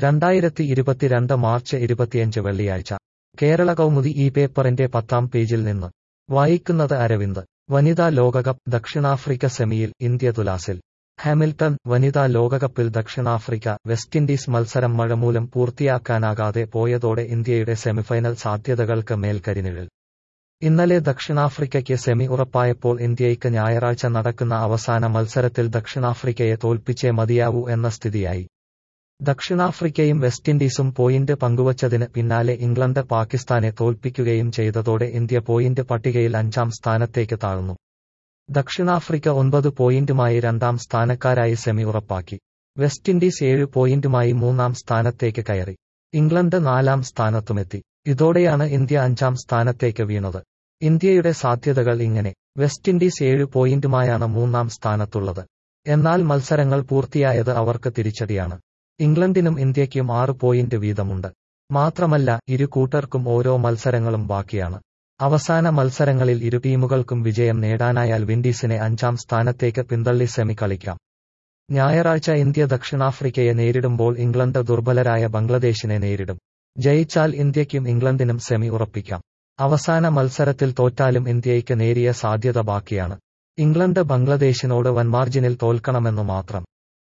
രണ്ടായിരത്തി ഇരുപത്തിരണ്ട് മാർച്ച് ഇരുപത്തിയഞ്ച് വെള്ളിയാഴ്ച കേരള കൗമുദി ഈ പേപ്പറിന്റെ പത്താം പേജിൽ നിന്ന് വായിക്കുന്നത് അരവിന്ദ് വനിതാ ലോകകപ്പ് ദക്ഷിണാഫ്രിക്ക സെമിയിൽ ഇന്ത്യ തുലാസിൽ ഹാമിൽട്ടൺ വനിതാ ലോകകപ്പിൽ ദക്ഷിണാഫ്രിക്ക വെസ്റ്റ് ഇൻഡീസ് മത്സരം മഴ മൂലം പൂർത്തിയാക്കാനാകാതെ പോയതോടെ ഇന്ത്യയുടെ സെമിഫൈനൽ സാധ്യതകൾക്ക് മേൽ കരിനിഴൽ ഇന്നലെ ദക്ഷിണാഫ്രിക്കയ്ക്ക് സെമി ഉറപ്പായപ്പോൾ ഇന്ത്യയ്ക്ക് ഞായറാഴ്ച നടക്കുന്ന അവസാന മത്സരത്തിൽ ദക്ഷിണാഫ്രിക്കയെ തോൽപ്പിച്ചേ മതിയാവൂ എന്ന സ്ഥിതിയായി ദക്ഷിണാഫ്രിക്കയും വെസ്റ്റ് ഇൻഡീസും പോയിന്റ് പങ്കുവച്ചതിന് പിന്നാലെ ഇംഗ്ലണ്ട് പാകിസ്ഥാനെ തോൽപ്പിക്കുകയും ചെയ്തതോടെ ഇന്ത്യ പോയിന്റ് പട്ടികയിൽ അഞ്ചാം സ്ഥാനത്തേക്ക് താഴ്ന്നു ദക്ഷിണാഫ്രിക്ക ഒൻപത് പോയിന്റുമായി രണ്ടാം സ്ഥാനക്കാരായി സെമി ഉറപ്പാക്കി വെസ്റ്റ് ഇൻഡീസ് ഏഴ് പോയിന്റുമായി മൂന്നാം സ്ഥാനത്തേക്ക് കയറി ഇംഗ്ലണ്ട് നാലാം സ്ഥാനത്തുമെത്തി ഇതോടെയാണ് ഇന്ത്യ അഞ്ചാം സ്ഥാനത്തേക്ക് വീണത് ഇന്ത്യയുടെ സാധ്യതകൾ ഇങ്ങനെ വെസ്റ്റ് ഇൻഡീസ് ഏഴ് പോയിന്റുമായാണ് മൂന്നാം സ്ഥാനത്തുള്ളത് എന്നാൽ മത്സരങ്ങൾ പൂർത്തിയായത് അവർക്ക് തിരിച്ചടിയാണ് ഇംഗ്ലണ്ടിനും ഇന്ത്യയ്ക്കും ആറ് പോയിന്റ് വീതമുണ്ട് മാത്രമല്ല ഇരു കൂട്ടർക്കും ഓരോ മത്സരങ്ങളും ബാക്കിയാണ് അവസാന മത്സരങ്ങളിൽ ഇരു ടീമുകൾക്കും വിജയം നേടാനായാൽ വിൻഡീസിനെ അഞ്ചാം സ്ഥാനത്തേക്ക് പിന്തള്ളി സെമി കളിക്കാം ഞായറാഴ്ച ഇന്ത്യ ദക്ഷിണാഫ്രിക്കയെ നേരിടുമ്പോൾ ഇംഗ്ലണ്ട് ദുർബലരായ ബംഗ്ലാദേശിനെ നേരിടും ജയിച്ചാൽ ഇന്ത്യയ്ക്കും ഇംഗ്ലണ്ടിനും സെമി ഉറപ്പിക്കാം അവസാന മത്സരത്തിൽ തോറ്റാലും ഇന്ത്യയ്ക്ക് നേരിയ സാധ്യത ബാക്കിയാണ് ഇംഗ്ലണ്ട് ബംഗ്ലാദേശിനോട് വൻമാർജിനിൽ തോൽക്കണമെന്നു മാത്രം